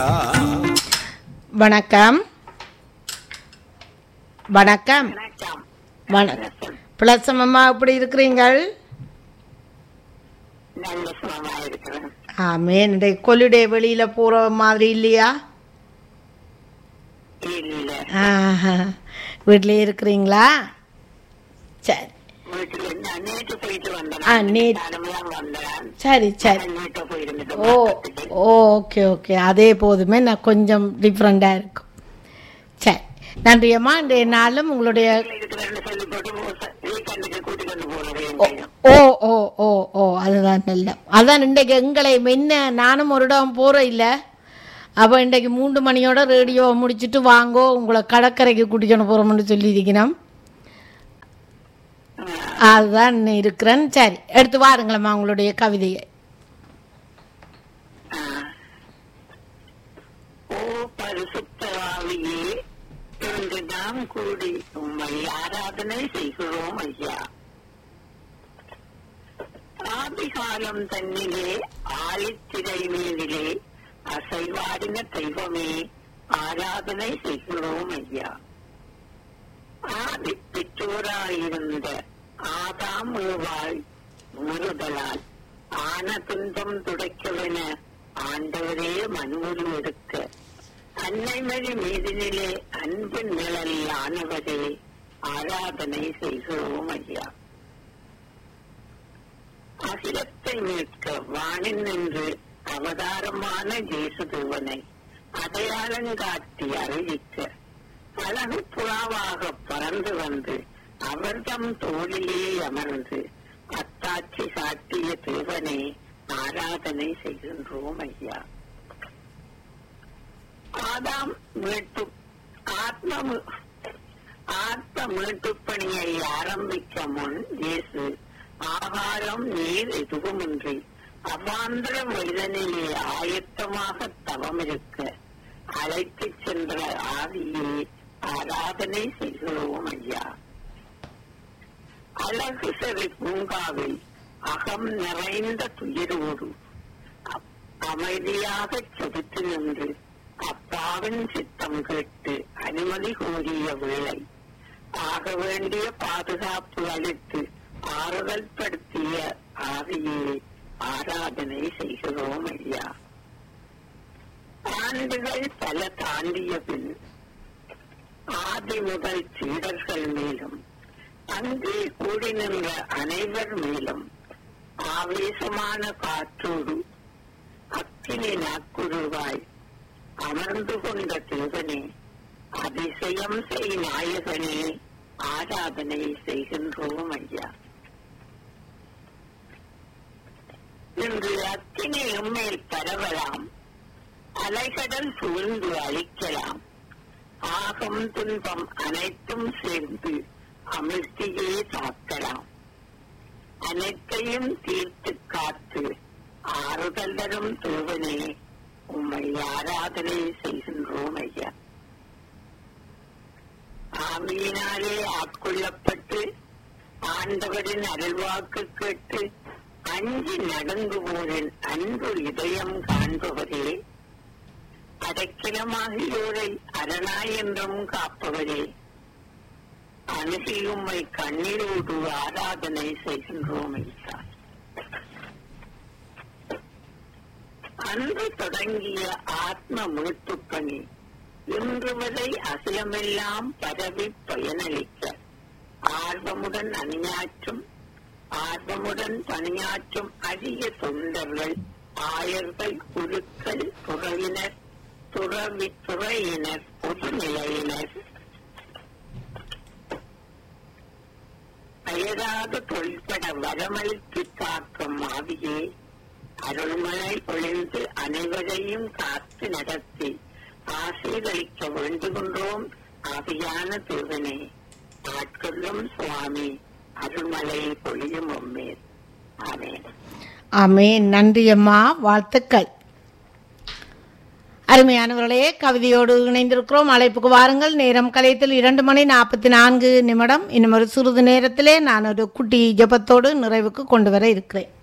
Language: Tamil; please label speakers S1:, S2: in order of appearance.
S1: வணக்கம் வணக்கம்
S2: வணக்கம்
S1: வணக்கம் பிளசம் அம்மா எப்படி இருக்கிறீங்கள்
S2: நல்ல சுகமா இருக்கிறேன்
S1: ஆமேன் இந்த கொல்லுடைய வெளியில போற மாதிரி இல்லையா
S2: இல்ல
S1: ஆஹா. வீட்டிலேயே இருக்கிறீங்களா சரி
S2: வீட்டுல இருந்து நேற்று போயிட்டு வந்தேன்
S1: ஆ, நேத்து.
S2: தலைமையாக வந்தேன்
S1: சரி சரி
S2: நேற்று போயிருந்துட்டு
S1: ஓ ஓ ஓகே ஓகே அதே போதுமே நான் கொஞ்சம் டிஃப்ரெண்டாக இருக்கும் சரி நன்றி அம்மா இன்றைய நாளும் உங்களுடைய
S2: இருக்கிறேன்னு சொல்லி போட்டு வீக்கெண்டுக்கு கூட்டி கொண்டு போனது
S1: ஓ ஓ ஓ ஓ அதுதான் நல்ல அதான் இன்றைக்கு எங்களை என்ன நானும் ஒரு இடம் போகிறேன் இல்லை அப்போ இன்றைக்கு மூன்று மணியோட ரேடியோ முடிச்சுட்டு வாங்கோ உங்களை கடற்கரைக்கு கூட்டிக்கொண்டு போகிறோம்னு சொல்லியிருக்கிறோம் அதுதான் இருக்கிறேன் சரி எடுத்து வாருங்களம்மா உங்களுடைய கவிதையை
S2: ஓ பரிசுத்தவாவியே இன்று நாம் கூடி உம்மை ஆராதனை செய்கிறோம் ஐயா ஆதிகாலம் தன்னிலே ஆழித்திரை மேலிலே அசைவாடின தெய்வமே ஆராதனை செய்கிறோம் ஐயா ஆதி பெற்றோராயிருந்த ஆதாம் ஏவாள் முறுதலால் ஆன துன்பம் துடைக்கவென ஆண்டவரே மனுவுரு எடுக்க அன்னைமொழி மீதினிலே அன்பு நிழல் ஆனவரே ஆராதனை செய்கிறோம் ஐயா அகிலத்தை மீட்க வானில் நின்று அவதாரமான ஜேசுதேவனை அடையாளங்காட்டி அறிவிக்க அழகு புறாவாக பறந்து வந்து அவர்தம் தோளிலே அமர்ந்து அத்தாட்சி சாட்டிய தேவனை ஆராதனை செய்கின்றோம் ஐயா ஆதாம் மீட்பு ஆத்ம மீ- ஆத்ம மீட்புப் பணியை ஆரம்பிக்க முன் இயேசு ஆகாரம் நீர் எதுவுமின்றி அவாந்திர மனிதனிலே ஆயத்தமாக தவம் இருக்க அழைத்துச் சென்ற ஆவியை ஆராதனை செய்கிறோம் ஐயா அழகு சிறு பூங்காவில் அகம் நிறைந்த துயரோடு அப்- அமைதியாகச் செதுத்து நின்று அப்பாவின் சித்தம் கேட்டு அனுமதி கோரிய வேளை ஆக வேண்டிய பாதுகாப்பு அளித்து ஆறுதல் படுத்திய ஆவியை ஆராதனை செய்கிறோம் ஐயா ஆண்டுகள் பல தாண்டிய பின் ஆதி முதல் சீடர்கள் மேலும் அங்கே கூடி நின்ற அனைவர் மேலும் ஆவேசமான காற்றோடு அக்கினி நாக்குருவாய் அமர்ந்து கொண்ட தேவனே அதிசயம் செய் நாயகனே ஆராதனை செய்கின்றோம் ஐயா இன்று அக்கினி எம்மேல் பரவலாம் அலைகடல் சூழ்ந்து அழிக்கலாம் ஆகம் துன்பம் அனைத்தும் சேர்ந்து அமிழ்த்தியே தாக்கலாம் அனைத்தையும் தீர்த்து காத்து ஆறுதல் தரும் தேவனே உம்மை ஆராதனை செய்கின்றோம் ஐயா ஆவியினாலே ஆட்கொள்ளப்பட்டு ஆண்டவரின் அருள்வாக்கு கேட்டு அஞ்சி நடங்குவோரின் அன்பு இதயம் காண்பவரே அடைக்கலமாகியோரை அரணாய் என்றும் காப்பவரே அணுகியும்மை கண்ணீரோடு ஆராதனை செய்கின்றோம் ஐயா அன்று தொடங்கிய ஆத்ம மீட்புப் பணி இன்று வரை அகிலமெல்லாம் பரவி பயனளிக்க ஆர்வமுடன் அணியாற்றும் ஆர்வமுடன் பணியாற்றும் அரிய தொண்டர்கள் ஆயர்கள் குழுக்கள் துறவினர் துறவி துறையினர் பொதுநிலையினர் அயராத தொல்பட வரமளித்து காக்கும் ஆவியே அருள்மழை பொழிந்து அனைவரையும் காத்து நடத்தி ஆசீர்வதிக்க வேண்டுகின்றோம் ஆவியான தேவனே ஆட்கொள்ளும் சுவாமி அருள்மலை பொழியும் உம்மேல் ஆமென்
S1: ஆமேன் நன்றி அம்மா வாழ்த்துக்கள் அருமையானவர்களே கவிதையோடு இணைந்திருக்கிறோம் அழைப்புக்கு வாருங்கள் நேரம் கலையத்தில் இரண்டு மணி நாற்பத்தி நான்கு நிமிடம் இன்னும் ஒரு சிறிது நேரத்திலே நான் ஒரு குட்டி ஜெபத்தோடு நிறைவுக்கு கொண்டு வர இருக்கிறேன்